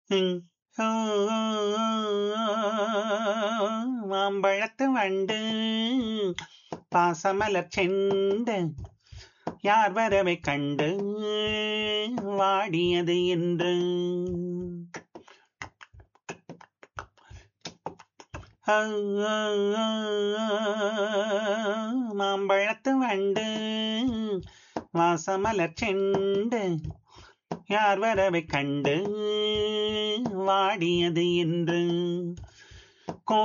ம். ஓ, மாம்பழத்து வண்டு பாசமலர் செண்டு யார் வரவை கண்டு வாடியது என்று ஓ, மாம்பழத்து வண்டு வாசமலர் செண்டு யார் வரவை கண்டு வாடியது என்று